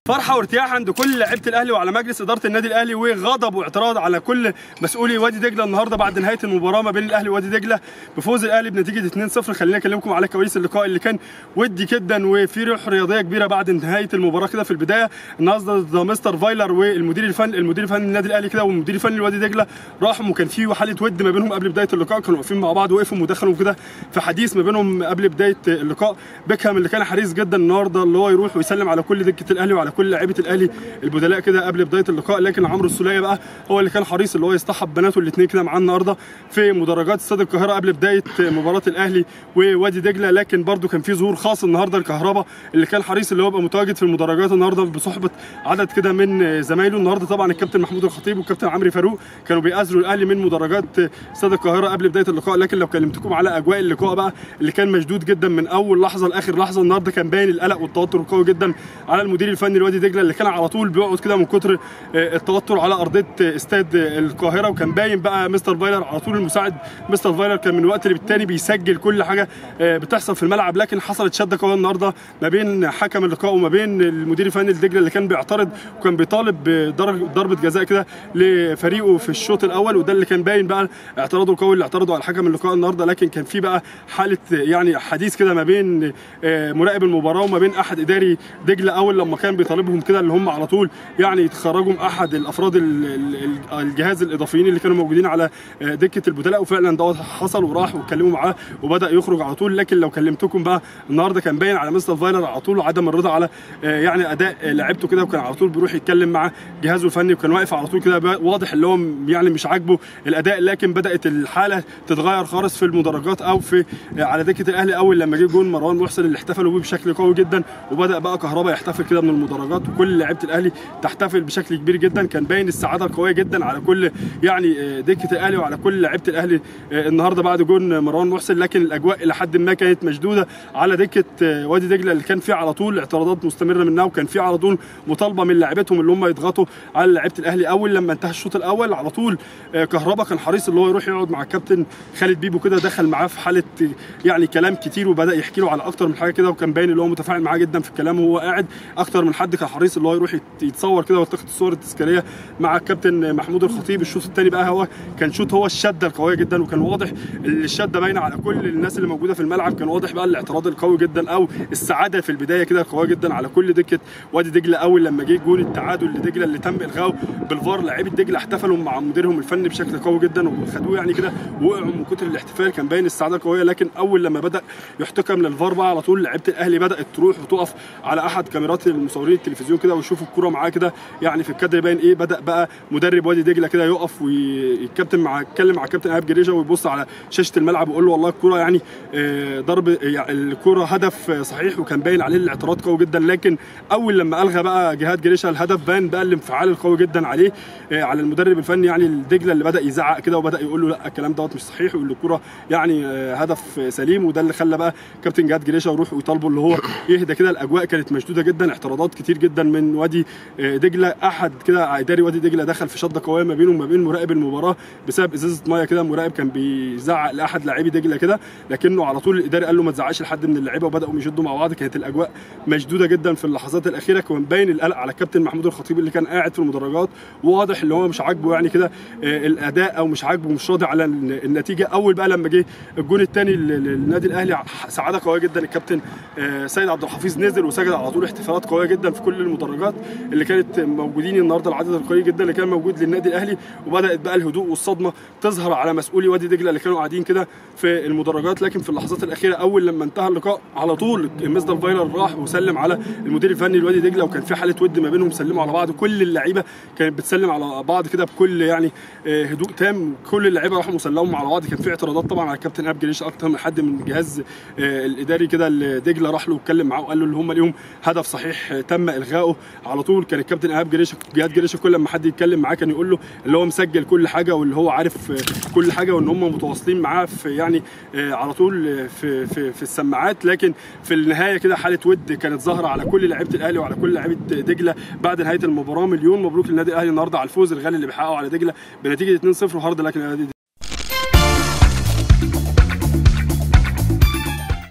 فرحه وارتياح عند كل لعيبه الاهلي وعلى مجلس اداره النادي الاهلي وغضب واعتراض على كل مسؤولي وادي دجله النهارده بعد نهايه المباراه ما بين الاهلي ووادي دجله بفوز الاهلي بنتيجه 2-0 خليني اكلمكم على كواليس اللقاء اللي كان ودي جدا وفي روح رياضيه كبيره بعد نهايه المباراه كده في البدايه النهارده ده مستر فايلر والمدير الفني المدير الفني للنادي الاهلي كده والمدير الفني لوادي دجله راحوا وكان في حاله ود ما بينهم قبل بدايه اللقاء كانوا واقفين مع بعض وقفوا ودخلوا كده في حديث ما بينهم قبل بدايه اللقاء بيكهام اللي كان حريص جدا النهارده اللي هو يروح ويسلم على كل دكه الاهلي وعلى كل لعيبه الاهلي البدلاء كده قبل بدايه اللقاء لكن عمرو السوليه بقى هو اللي كان حريص اللي هو يصطحب بناته الاثنين كده معاه النهارده في مدرجات استاد القاهره قبل بدايه مباراه الاهلي ووادي دجله لكن برده كان في ظهور خاص النهارده الكهرباء اللي كان حريص اللي هو يبقى متواجد في المدرجات النهارده بصحبه عدد كده من زمايله النهارده طبعا الكابتن محمود الخطيب والكابتن عمرو فاروق كانوا بيأزروا الاهلي من مدرجات استاد القاهره قبل بدايه اللقاء لكن لو كلمتكم على اجواء اللقاء بقى اللي كان مشدود جدا من اول لحظه لاخر لحظه النهارده كان باين القلق والتوتر القوي جدا على المدير الفني لوادي دجله اللي كان على طول بيقعد كده من كتر التوتر على ارضيه استاد القاهره وكان باين بقى مستر فايلر على طول المساعد مستر فايلر كان من وقت للتاني بيسجل كل حاجه بتحصل في الملعب لكن حصلت شده قويه النهارده ما بين حكم اللقاء وما بين المدير الفني لدجله اللي كان بيعترض وكان بيطالب بضربه جزاء كده لفريقه في الشوط الاول وده اللي كان باين بقى اعتراضه القوي اللي اعترضوا على حكم اللقاء النهارده لكن كان في بقى حاله يعني حديث كده ما بين مراقب المباراه وما بين احد اداري دجله اول لما كان بيطالبهم كده اللي هم على طول يعني يتخرجوا احد الافراد الجهاز الاضافيين اللي كانوا موجودين على دكه البدلاء وفعلا دوت حصل وراح واتكلموا معاه وبدا يخرج على طول لكن لو كلمتكم بقى النهارده كان باين على مستر فايلر على طول عدم الرضا على يعني اداء لعيبته كده وكان على طول بيروح يتكلم مع جهازه الفني وكان واقف على طول كده واضح اللي هو يعني مش عاجبه الاداء لكن بدات الحاله تتغير خالص في المدرجات او في على دكه الاهلي اول لما جه جون مروان محسن اللي احتفلوا بيه بشكل قوي جدا وبدا بقى كهربا يحتفل كده من المدرجات وكل لعيبه الاهلي تحتفل بشكل كبير جدا كان باين السعاده القويه جدا على كل يعني دكه الاهلي وعلى كل لعيبه الاهلي النهارده بعد جون مروان محسن لكن الاجواء الى حد ما كانت مشدوده على دكه وادي دجله اللي كان فيه على طول اعتراضات مستمره منها وكان فيه على طول مطالبه من لاعبتهم اللي هم يضغطوا على لعيبه الاهلي اول لما انتهى الشوط الاول على طول كهربا كان حريص اللي هو يروح يقعد مع الكابتن خالد بيبو كده دخل معاه في حاله يعني كلام كتير وبدا يحكي له على اكتر من حاجه كده وكان باين اللي هو متفاعل معاه جدا في الكلام وهو قاعد اكتر من حد كان حريص اللي هو يروح يتصور كده ويلتقط الصور التذكاريه مع الكابتن محمود الخطيب الشوط الثاني بقى هو كان شوط هو الشده القويه جدا وكان واضح الشده باينه على كل الناس اللي موجوده في الملعب كان واضح بقى الاعتراض القوي جدا او السعاده في البدايه كده القويه جدا على كل دكه وادي دجله اول لما جه جون التعادل لدجله اللي تم الغائه بالفار لعيبه دجله احتفلوا مع مديرهم الفني بشكل قوي جدا وخدوه يعني كده وقعوا من كتر الاحتفال كان باين السعاده القويه لكن اول لما بدا يحتكم للفار بقى على طول لعيبه الاهلي بدات تروح وتقف على احد كاميرات المصورين التلفزيون كده ويشوفوا الكوره معاه كده يعني في الكادر باين ايه بدا بقى مدرب وادي دجله كده يقف ويتكابتن مع يتكلم مع الكابتن ايهاب جريشه ويبص على شاشه الملعب ويقول له والله الكوره يعني ضرب يعني الكوره هدف صحيح وكان باين عليه الاعتراض قوي جدا لكن اول لما الغى بقى جهاد جريشه الهدف باين بقى الانفعال القوي جدا عليه على المدرب الفني يعني الدجله اللي بدا يزعق كده وبدا يقول له لا الكلام دوت مش صحيح ويقول الكوره يعني هدف سليم وده اللي خلى بقى كابتن جهاد جريشه يروح ويطالبه اللي هو يهدى كده الاجواء كانت مشدوده جدا اعتراضات كتير جدا من وادي دجله احد كده اداري وادي دجله دخل في شده قويه ما بينه وما بين مراقب المباراه بسبب ازازه ميه كده مراقب كان بيزعق لاحد لاعبي دجله كده لكنه على طول الاداري قال له ما تزعقش لحد من اللعيبه وبداوا يشدوا مع بعض كانت الاجواء مشدوده جدا في اللحظات الاخيره كان باين القلق على الكابتن محمود الخطيب اللي كان قاعد في المدرجات واضح اللي هو مش عاجبه يعني كده الاداء او مش عاجبه مش راضي على النتيجه اول بقى لما جه الجون الثاني للنادي الاهلي سعاده قويه جدا الكابتن سيد عبد الحفيظ نزل وسجل على طول احتفالات قويه جدا في كل المدرجات اللي كانت موجودين النهارده العدد القليل جدا اللي كان موجود للنادي الاهلي وبدات بقى الهدوء والصدمه تظهر على مسؤولي وادي دجله اللي كانوا قاعدين كده في المدرجات لكن في اللحظات الاخيره اول لما انتهى اللقاء على طول مستر فايلر راح وسلم على المدير الفني لوادي دجله وكان في حاله ود ما بينهم سلموا على بعض كل اللعيبه كانت بتسلم على بعض كده بكل يعني هدوء تام كل اللعيبه راحوا مسلموا على بعض كان في اعتراضات طبعا على الكابتن ايهاب جريشه اكتر من حد من الجهاز الاداري كده دجله راح له واتكلم معاه وقال له اللي هم ليهم هدف صحيح تم الغائه على طول كان الكابتن ايهاب جريشه جهاد جريشه كل ما حد يتكلم معاه كان يقول له اللي هو مسجل كل حاجه واللي هو عارف كل حاجه وان هم متواصلين معاه في يعني على طول في في في السماعات لكن في النهايه كده حاله ود كانت ظاهره على كل لعيبه الاهلي وعلى كل لعيبه دجله بعد نهايه المباراه مليون مبروك للنادي الاهلي النهارده على الفوز الغالي اللي بيحققه على دجله بنتيجه 2-0 وهارد لكن